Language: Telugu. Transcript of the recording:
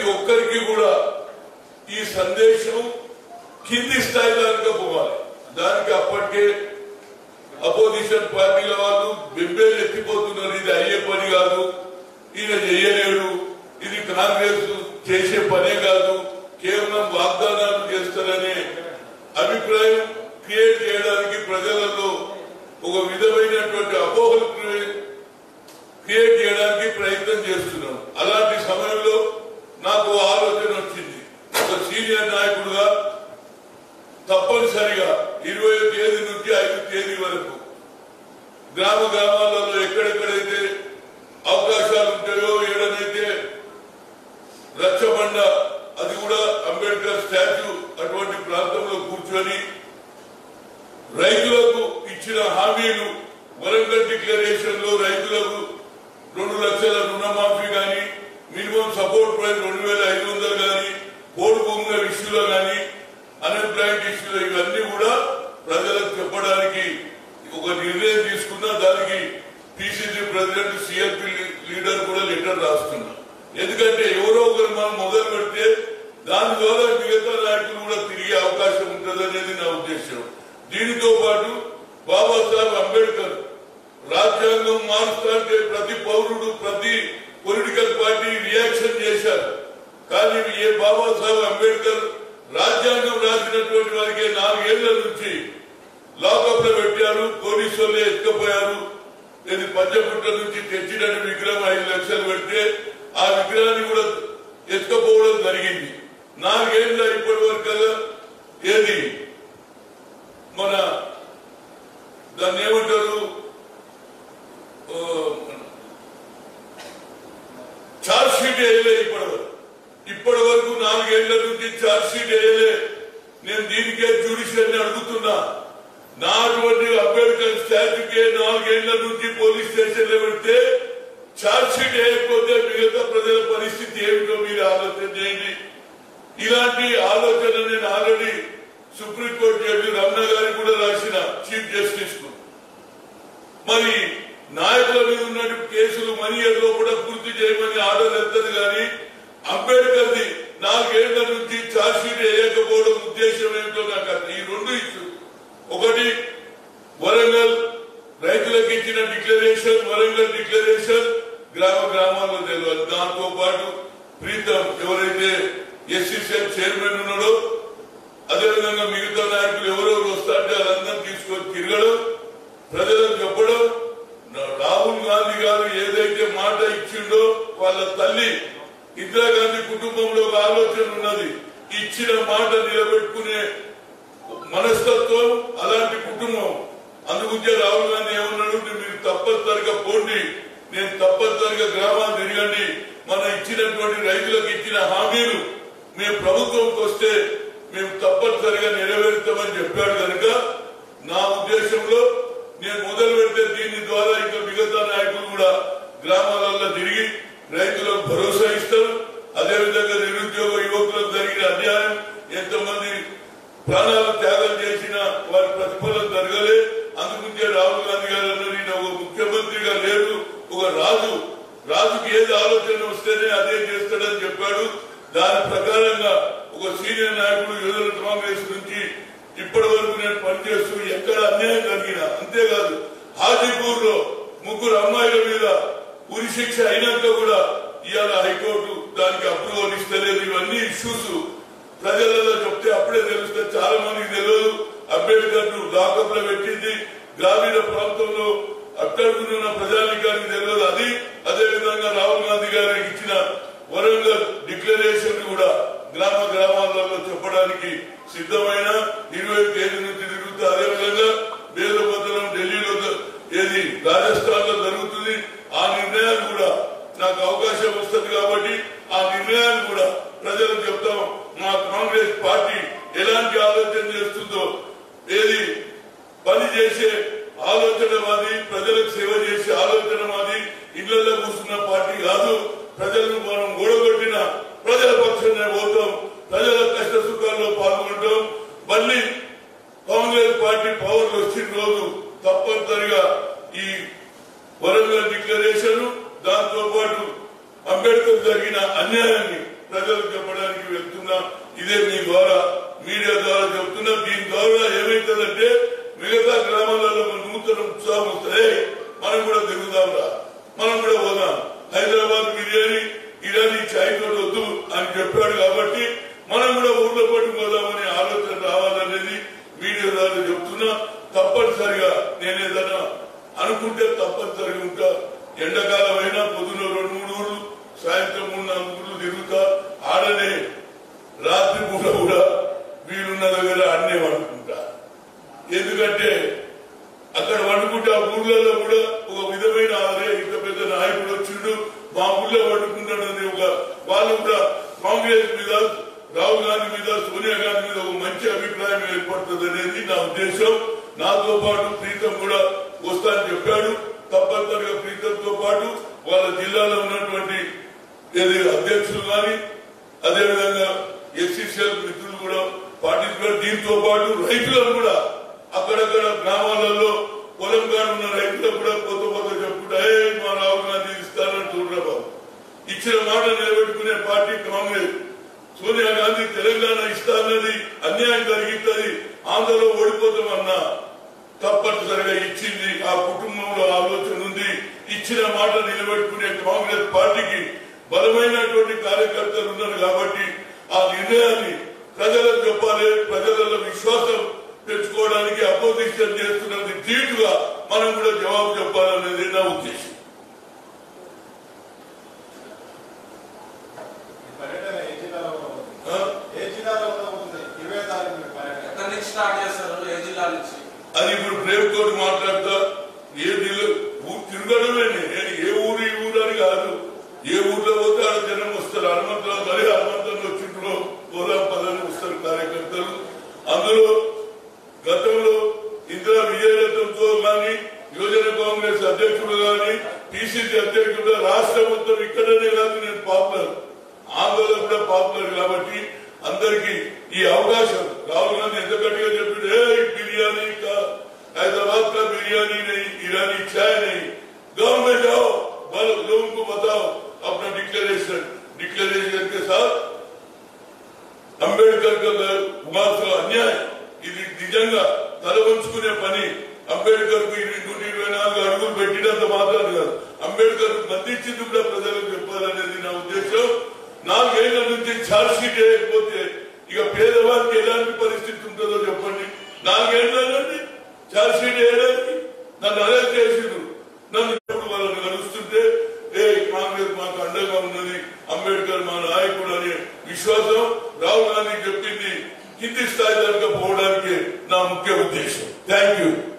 ఒక్కరికి కూడా ఈ సందేశం కింది స్థాయి దాకా పోవాలి దానికి అప్పటికే అపోజిషన్ పార్టీల వాళ్ళు బెంబేలు ఎత్తిపోతున్నారు ఇది అయ్యే పని కాదు ఈయన చెయ్యలేడు ఇది కాంగ్రెస్ చేసే పనే కాదు కేవలం వాగ్దానాలు చేస్తారనే అభిప్రాయం క్రియేట్ చేయడానికి ప్రజలలో ఒక విధమైనటువంటి అపోహలు క్రియేట్ క్రియేట్ చేయడానికి ప్రయత్నం చేస్తున్నాం అలాంటి సమయంలో నాకు ఓ ఆలోచన వచ్చింది ఒక సీనియర్ నాయకుడుగా తప్పనిసరిగా ఇరవై తేదీ నుంచి ఐదు తేదీ వరకు గ్రామ గ్రామాలలో ఎక్కడెక్కడైతే అవకాశాలు ఉంటాయో ఏడనైతే రచ్చబండ అది కూడా అంబేద్కర్ స్టాచ్యూ అటువంటి ప్రాంతంలో కూర్చొని రైతులకు ఇచ్చిన హామీలు వరంగల్ డిక్లరేషన్ లో రైతులకు రెండు లక్షల రుణమాఫీ గాని మినిమం సపోర్ట్ ప్రైస్ రెండు వేల ఐదు వందలు గాని కోడి భూముల ఇష్యూలో గాని అన్ఎంప్లాయ్మెంట్ ఇష్యూలో ఇవన్నీ కూడా ప్రజలకు చెప్పడానికి ఒక నిర్ణయం తీసుకున్నా దానికి పిసిసి ప్రెసిడెంట్ సిఎల్పి లీడర్ కూడా లెటర్ రాస్తున్నా ఎందుకంటే ఎవరో ఒకరు మనం మొదలు పెడితే దాని ద్వారా మిగతా నాయకులు కూడా తిరిగే అవకాశం ఉంటుంది అనేది నా ఉద్దేశం దీనితో పాటు బాబాసాహెబ్ అంబేద్కర్ రాజ్యాంగం మారుస్తా అంటే ప్రతి పౌరుడు ప్రతి పొలిటికల్ పార్టీ రియాక్షన్ చేశారు కానీ ఏ బాబాసాహెబ్ అంబేద్కర్ రాజ్యాంగం రాసినటువంటి వారికి నాలుగేళ్ల నుంచి లాకప్ లో పెట్టారు పోలీసు వాళ్ళే ఎత్తుకపోయారు ఇది పంచగుట్ట నుంచి తెచ్చిన విగ్రహం ఐదు లక్షలు పెడితే ఆ విగ్రహాన్ని కూడా ఎత్తుకపోవడం జరిగింది నాలుగేళ్ల ఇప్పటి వరకు ఏది మన దాన్ని ఏమంటారు ఓ, చార్జ్ షీట్ వేయలే ఇప్పటి వరకు ఇప్పటి వరకు నాలుగేళ్ల నుంచి చార్జ్ షీట్ వేయలే నేను దీనికే జ్యుడిషియల్ అడుగుతున్నా నా అటువంటి అంబేద్కర్ స్టాచ్యూకే నాలుగేళ్ల నుంచి పోలీస్ స్టేషన్ లో పెడితే చార్జ్ షీట్ వేయకపోతే మిగతా ప్రజల పరిస్థితి ఏమిటో మీరు ఆలోచన చేయండి ఇలాంటి ఆలోచన నేను ఆల్రెడీ సుప్రీంకోర్టు జడ్జి రమణ గారికి కూడా రాసిన చీఫ్ జస్టిస్ కు మరి నాయకుల మీద ఉన్నటువంటి కేసులు మనీ ఏదో కూడా పూర్తి చేయమని ఆర్డర్ ఎత్తది కానీ అంబేద్కర్ ది నాలుగేళ్ల నుంచి ఛార్జ్ షీట్ వేయకపోవడం ఉద్దేశం ఏమిటో నాకు అర్థం. ఈ రెండు ఇష్యూ ఒకటి వరంగల్ రైతులకు ఇచ్చిన డిక్లరేషన్ వరంగల్ డిక్లరేషన్ గ్రామ గ్రామాల్లో తెలియాలి దాంతో పాటు ప్రీతం ఎవరైతే ఎస్సీసీఎల్ చైర్మన్ ఉన్నాడో అదేవిధంగా మిగతా నాయకులు ఎవరెవరు వస్తారంటే వాళ్ళందరూ తీసుకొని తిరగడం ప్రజలకు చెప్పడం నా- రాహుల్ గాంధీ గారు ఏదైతే మాట ఇచ్చిండో వాళ్ళ తల్లి ఇందిరాగాంధీ కుటుంబంలో ఒక ఆలోచన ఉన్నది ఇచ్చిన మాట నిలబెట్టుకునే మనస్తత్వం అలాంటి కుటుంబం అందుగుంచే రాహుల్ గాంధీ ఏమన్నాడు మీరు తప్పనిసరిగా పోండి నేను తప్పనిసరిగా గ్రామాలు తిరగండి మనం ఇచ్చినటువంటి రైతులకు ఇచ్చిన హామీలు మేము ప్రభుత్వంకి వస్తే మేము తప్పనిసరిగా నెరవేరుతామని చెప్పాడు కనుక నా ఉద్దేశంలో నేను మొదలు పెడితే దీని ద్వారా ఇంకా మిగతా నాయకులు కూడా గ్రామాలలో తిరిగి రైతులకు భరోసా ఇస్తారు అదేవిధంగా నిరుద్యోగ యువకులకు జరిగిన అన్యాయం ఎంతమంది ప్రాణాలు త్యాగం చేసిన వారి ప్రతిఫలం జరగలే అందుకుంటే రాహుల్ గాంధీ గారు అన్నారు ఈయన ఒక ముఖ్యమంత్రిగా లేరు ఒక రాజు రాజుకి ఏది ఆలోచన వస్తేనే అదే చేస్తాడని చెప్పాడు దాని ప్రకారంగా ఒక సీనియర్ నాయకుడు యువజన కాంగ్రెస్ నుంచి ఇప్పటి వరకు నేను పనిచేస్తూ ఎక్కడ అన్యాయం జరిగినా అంతేకాదు హాజీపూర్ లో ముగ్గురు అమ్మాయిల మీద ఉరి శిక్ష అయినాక కూడా ఇవాళ హైకోర్టు దానికి అప్రూవల్ ఇస్తలేదు ఇవన్నీ ఇష్యూస్ ప్రజలలో చెప్తే అప్పుడే తెలుస్తే చాలా మందికి తెలియదు అంబేద్కర్ ను లాకప్ లో పెట్టింది గ్రామీణ ప్రాంతంలో అక్కడున్న ప్రజానికానికి తెలియదు అది అదే విధంగా రాహుల్ గాంధీ గారికి ఇచ్చిన వరంగల్ డిక్లరేషన్ కూడా గ్రామ గ్రామాలలో చెప్పడానికి సిద్ధమైన ఇరవై తేదీ నుంచి తిరుగుతూ అదేవిధంగా వేదభద్రం ఢిల్లీలో జ- ఏది రాజస్థాన్ లో జరుగుతుంది ఆ నిర్ణయాలు కూడా నాకు అవకాశం వస్తుంది కాబట్టి ఆ నిర్ణయాలు కూడా ప్రజలకు చెప్తాం మా కాంగ్రెస్ పార్టీ ఎలాంటి ఆలోచన చేస్తుందో ఏది పని చేసే ఆలోచన మాది ప్రజలకు సేవ చేసే ఆలోచన మాది ఇళ్లలో కూర్చున్న పార్టీ కాదు ప్రజలను మనం గొడగొట్టిన ప్రజల పక్షాన్ని పోతాం ప్రజల కష్ట సుఖాల్లో పాల్గొంటాం మళ్ళీ కాంగ్రెస్ పార్టీ పవర్ వచ్చిన రోజు తప్పనిసరిగా ఈ వరంగల్ డిక్లరేషన్ దాంతో పాటు అంబేద్కర్ జరిగిన అన్యాయాన్ని ప్రజలకు చెప్పడానికి వెళ్తున్నా ఇదే మీ ద్వారా మీడియా ద్వారా చెప్తున్నా దీని ద్వారా ఏమైతుందంటే మిగతా గ్రామాలలో మన నూతన ఉత్సాహం వస్తాయి మనం కూడా తిరుగుదాంరా మనం కూడా పోదాం హైదరాబాద్ బిర్యానీ ఇరానీ చాయ్ తోటి వద్దు అని చెప్పాడు కాబట్టి మనం కూడా ఊర్లో పట్టుకోదామనే ఆలోచన రావాలనేది మీడియా ద్వారా చెప్తున్నా తప్పనిసరిగా నేను ఏదైనా అనుకుంటే తప్పనిసరిగా ఉంటా ఎండాకాలం అయినా పొద్దున రెండు మూడు ఊర్లు సాయంత్రం మూడు నాలుగు ఊర్లు తిరుగుతా ఆడనే రాత్రి పూట కూడా వీలున్న దగ్గర అన్నే వండుకుంటా ఎందుకంటే అక్కడ వండుకుంటే ఆ ఊర్లలో కూడా ఒక విధమైన ఆదరే ఇంత పెద్ద నాయకుడు వచ్చిండు మా ఊళ్ళో వండుకుంటాడని ఒక వాళ్ళు కూడా కాంగ్రెస్ మీద రాహుల్ గాంధీ మీద సోనియా గాంధీ మీద ఒక మంచి అభిప్రాయం ఏర్పడుతుంది అనేది నా ఉద్దేశం నాతో పాటు ప్రీతం కూడా వస్తానని చెప్పాడు తప్పనిసరిగా ప్రీతంతో పాటు వాళ్ళ జిల్లాలో ఉన్నటువంటి ఏది అధ్యక్షులు కానీ అదేవిధంగా ఎస్సీసీఎల్ మిత్రులు కూడా పార్టిసిపేట్ దీంతో పాటు రైతులను కూడా అక్కడక్కడ గ్రామాలలో పొలం కాడ ఉన్న రైతులకు కూడా కొత్త కొత్త చెప్పుకుంటా "ఏ, మా రాహుల్ గాంధీ ఇస్తారని చూడరా బాబు ఇచ్చిన మాట నిలబెట్టుకునే పార్టీ కాంగ్రెస్ సోనియా గాంధీ తెలంగాణ ఇస్తానన్నది అన్యాయం జరిగిస్తుంది ఆంధ్రలో ఓడిపోతామన్నా తప్పనిసరిగా ఇచ్చింది ఆ కుటుంబంలో ఆలోచన ఉంది ఇచ్చిన మాట నిలబెట్టుకునే కాంగ్రెస్ పార్టీకి బలమైనటువంటి కార్యకర్తలు ఉన్నారు కాబట్టి ఆ నిర్ణయాన్ని ప్రజలకు చెప్పాలి ప్రజలలో విశ్వాసం పెంచుకోవడానికి అపోజిషన్ చేస్తున్నది ధీటుగా మనం కూడా జవాబు చెప్పాలనేది నా ఉద్దేశం ఈ పర్యటన ఏ జిల్లాలో ఉండబోతుంది? ఆ? ఏ జిల్లాలో ఉండబోతుంది ఇరవై తారీఖు మీ పర్యటన ఎక్కడి నుంచి స్టార్ట్ చేస్తారు ఏ జిల్లా నుంచి అది ఇప్పుడు ప్రేమ్ తోటి మాట్లాడతా ఏ జిల్లా ఊ- తిరగడమే నేను ఏ ఊరు ఈ ఊరు అని కాదు ఏ ఊర్లో పోతే ఆడ జనం వస్తారు హనుమంతరావు మరి హనుమంతులు వచ్చిండ్రు పోదాం పదని వస్తారు కార్యకర్తలు అందులో గతంలో ఇందిరా విజయరథంతో కానీ యువజన కాంగ్రెస్ అధ్యక్షుడు కానీ పిసిసి అధ్యక్షుడు రాష్ట్రం మొత్తం ఇక్కడనే కాదు నేను పాపులర్ ఆంధ్రలో కూడా పాపులర్ కాబట్టి అందరికి ఈ అవకాశం రాహుల్ గాంధీ ఎంత గట్టిగా చెప్పాడు ఏ బిర్యానీ కా हैदराबाद का बिरयानी नहीं ईरानी चाय नहीं गांव में जाओ बल लोगों को बताओ अपना डिक्लेरेशन डिक्लेरेशन के साथ అంబేద్కర్ ఉమాసు అన్యాయం ఇది నిజంగా తల వంచుకునే పని అంబేద్కర్ కు ఇది నూట ఇరవై నాలుగు అడుగులు పెట్టినంత మాత్రం కాదు అంబేద్కర్ బంధించింది కూడా ప్రజలకు చెప్పాలనేది నా ఉద్దేశం నాలుగేళ్ల నుంచి ఛార్జ్ షీట్ వేయకపోతే ఇక పేదవారికి ఎలాంటి పరిస్థితి ఉంటుందో చెప్పండి నాలుగేళ్ల నుండి ఛార్జ్ షీట్ వేయడానికి నన్ను అరెస్ట్ చేసిండ్రు నన్ను ఎప్పుడు వాళ్ళని కలుస్తుంటే ఏ కాంగ్రెస్ మాకు అండగా ఉన్నది అంబేద్కర్ మా నాయకుడు అనే విశ్వాసం రాహుల్ గాంధీ చెప్పింది కింది స్థాయి దాకా పోవడానికి నా ముఖ్య ఉద్దేశం థ్యాంక్ యూ